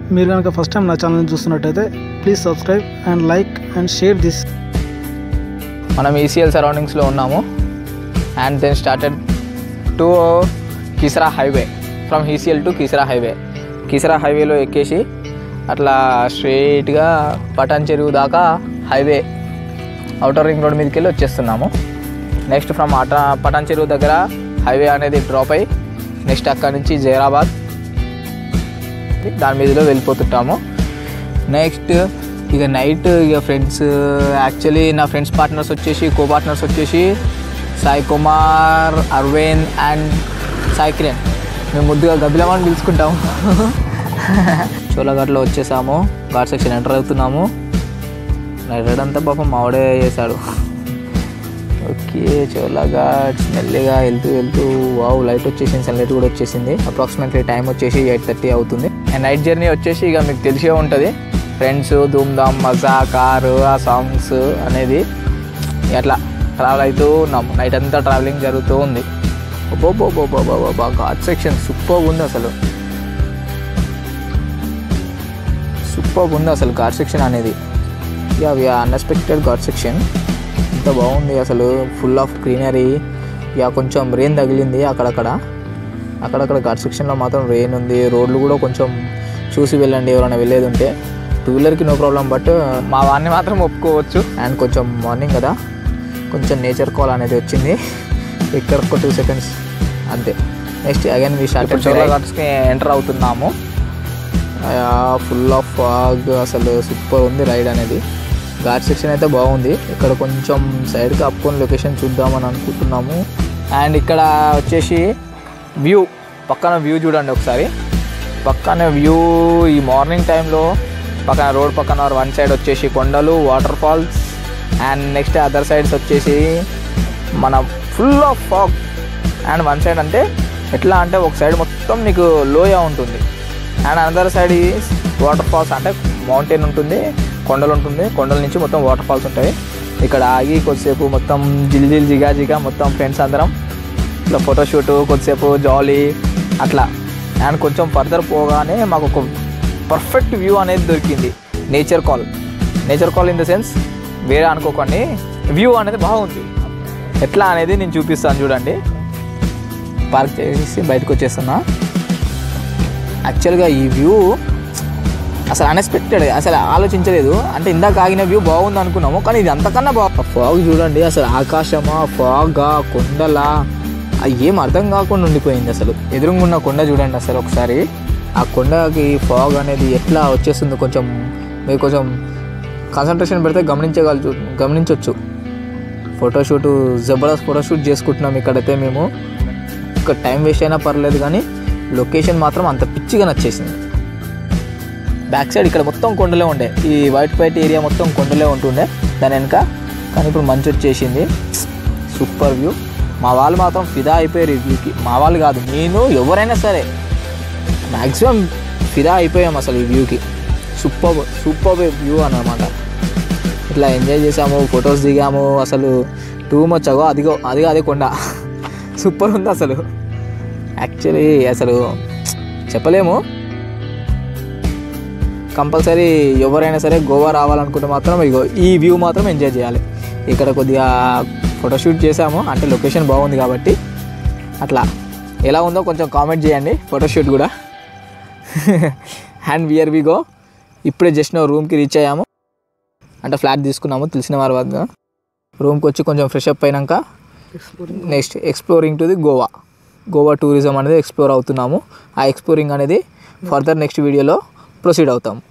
మీరు కనుక first time నా ఛానల్ చూస్తున్నట్టయితే please subscribe and like and share this మనం ఈసీఎల్ సరౌండింగ్స్లో ఉన్నాము and then started to Kisara highway from ECL to Kisara highway Kisara హైవేలో ఎక్కేసి అట్లా స్ట్రైట్గా పటాన్ చెరువు దాకా హైవే అవుటర్ రింగ్ రోడ్ మీదకి వెళ్ళి వచ్చేస్తున్నాము నెక్స్ట్ ఫ్రమ్ అట పటాన్ చెరువు దగ్గర హైవే అనేది డ్రాప్ అయ్యి నెక్స్ట్ అక్కడ నుంచి జైరాబాద్ దాని మీదలో వెళ్ళిపోతుంటాము నెక్స్ట్ ఇక నైట్ ఇక ఫ్రెండ్స్ యాక్చువల్లీ నా ఫ్రెండ్స్ పార్ట్నర్స్ వచ్చేసి కో పార్ట్నర్స్ వచ్చేసి సాయి కుమార్ అరవింద్ అండ్ సాయి కిరణ్ మేము ముద్దుగా గబ్బిలమని పిలుచుకుంటాము చోళఘాట్లో వచ్చేసాము ఘాట్ సెక్షన్ ఎంటర్ అవుతున్నాము నైట్ అంతా పాపం మావిడే చేశాడు ఓకే చోళఘాట్ మెల్లిగా వెళ్తూ వెళ్తూ వావ్ లైట్ వచ్చేసింది సన్లైట్ కూడా వచ్చేసింది అప్రాక్సిమేట్లీ టైం వచ్చేసి ఎయిట్ థర్టీ అవుతుంది అండ్ నైట్ జర్నీ వచ్చేసి ఇక మీకు తెలిసే ఉంటుంది ఫ్రెండ్స్ ధూమ్ ధామ్ మజా కారు ఆ సాంగ్స్ అనేది అట్లా ట్రావెల్ అవుతూ ఉన్నాము నైట్ అంతా ట్రావెలింగ్ జరుగుతూ ఉంది బాబా ఘాట్ సెక్షన్ సూపర్ ఉంది అసలు సూపర్ ఉంది అసలు ఘాట్ సెక్షన్ అనేది yeah we unexpected ghat section ఎంత బాగుంది అసలు ఫుల్ ఆఫ్ గ్రీనరీ యా కొంచెం రెయిన్ తగిలింది అక్కడక్కడ అక్కడక్కడ ఘాట్ సెక్షన్లో మాత్రం రెయిన్ ఉంది రోడ్లు కూడా కొంచెం చూసి వెళ్ళండి ఎవరైనా వెళ్ళేది ఉంటే టూ వీలర్కి నో ప్రాబ్లం బట్ మా వాడిని మాత్రం ఒప్పుకోవచ్చు అండ్ కొంచెం మార్నింగ్ కదా కొంచెం నేచర్ కాల్ అనేది వచ్చింది ఇక్కడ ఒక టూ సెకండ్స్ అంతే నెక్స్ట్ అగైన్ మీ స్టార్ట్ ఘాట్స్కి ఎంటర్ అవుతున్నాము ఫుల్ ఆఫ్ ఫాగ్ అసలు సూపర్ ఉంది రైడ్ అనేది ఘాట్ సెక్షన్ అయితే బాగుంది ఇక్కడ కొంచెం సైడ్కి అప్పుకొని లొకేషన్ చూద్దామని అనుకుంటున్నాము అండ్ ఇక్కడ వచ్చేసి వ్యూ పక్కన వ్యూ చూడండి ఒకసారి పక్కన వ్యూ ఈ మార్నింగ్ టైంలో పక్కన రోడ్ పక్కన వన్ సైడ్ వచ్చేసి కొండలు waterfalls and next other sides వచ్చేసి మన full of fog and one side అంటే ఎట్లా అంటే ఒక సైడ్ మొత్తం నీకు లోయ ఉంటుంది and another side waterfalls అంటే మౌంటైన్ ఉంటుంది కొండలు ఉంటుంది కొండల నుంచి మొత్తం వాటర్ ఫాల్స్ ఉంటాయి ఇక్కడ ఆగి కొద్దిసేపు మొత్తం జిల్ జిల్ జిగా జిగా మొత్తం ఫ్రెండ్స్ అందరం ఇట్లా ఫోటోషూట్ కొద్దిసేపు జాలీ అట్లా అండ్ కొంచెం ఫర్దర్ పోగానే మాకు ఒక పర్ఫెక్ట్ వ్యూ అనేది దొరికింది nature call nature call in the sense వేరే అనుకోకండి వ్యూ అనేది బాగుంది ఎట్లా అనేది నేను చూపిస్తాను చూడండి పార్క్ చేసి బయటకు వచ్చేస్తున్నా యాక్చువల్గా ఈ వ్యూ అసలు అన్ఎక్స్పెక్టెడ్ అసలు ఆలోచించలేదు అంటే ఇందాక ఆగిన వ్యూ బాగుంది అనుకున్నాము కానీ ఇది అంతకన్నా బాగా ఫాగ్ చూడండి అసలు ఆకాశమా ఫాగా కొండలా అది ఏం అర్థం కాకుండా ఉండిపోయింది అసలు ఎదురుగున్న కొండ చూడండి అసలు ఒకసారి ఆ కొండకి ఫాగ్ అనేది ఎట్లా వచ్చేస్తుందో కొంచెం మీరు కొంచెం కాన్సన్ట్రేషన్ పెడితే గమనించగలచు గమనించవచ్చు ఫోటోషూట్ జబర్దస్త్ ఫోటోషూట్ చేసుకుంటున్నాం ఇక్కడైతే మేము ఒక టైం వేస్ట్ అయినా పర్లేదు కానీ లొకేషన్ మాత్రం అంత పిచ్చిగా నచ్చేసింది బ్యాక్ సైడ్ ఇక్కడ మొత్తం కొండలే ఉండే ఈ వైట్ వైట్ ఏరియా మొత్తం కొండలే ఉంటుండే దాని వెనక కానీ ఇప్పుడు మంచి వచ్చేసింది సూపర్ వ్యూ మా వాళ్ళు మాత్రం ఫిదా అయిపోయారు ఈ వ్యూకి మా వాళ్ళు కాదు నేను ఎవరైనా సరే మ్యాక్సిమం ఫిదా అయిపోయాం అసలు ఈ వ్యూకి సూపర్ సూపర్ వ్యూ అన్నమాట ఇట్లా ఎంజాయ్ చేసాము ఫొటోస్ దిగాము అసలు టూ మచ్ అగో అదిగో అదిగో అదే కొండ సూపర్ ఉంది అసలు యాక్చువల్లీ అసలు చెప్పలేము కంపల్సరీ ఎవరైనా సరే గోవా రావాలనుకుంటే మాత్రం ఇగో ఈ వ్యూ మాత్రం ఎంజాయ్ చేయాలి ఇక్కడ కొద్దిగా ఫోటోషూట్ చేసాము అంటే లొకేషన్ బాగుంది కాబట్టి అట్లా ఎలా ఉందో కొంచెం కామెంట్ చేయండి ఫోటోషూట్ కూడా అండ్ వియర్ వి గో ఇప్పుడే జస్ట్ నా రూమ్కి రీచ్ అయ్యాము అంటే ఫ్లాట్ తీసుకున్నాము తెలిసిన వారి వద్ద రూమ్కి వచ్చి కొంచెం ఫ్రెష్ అప్ అయినాక next exploring to the Goa Goa tourism అనేది ఎక్స్ప్లోర్ అవుతున్నాము ఆ ఎక్స్ప్లోరింగ్ అనేది ఫర్దర్ నెక్స్ట్ వీడియోలో ప్రొసీడ్ అవుతాం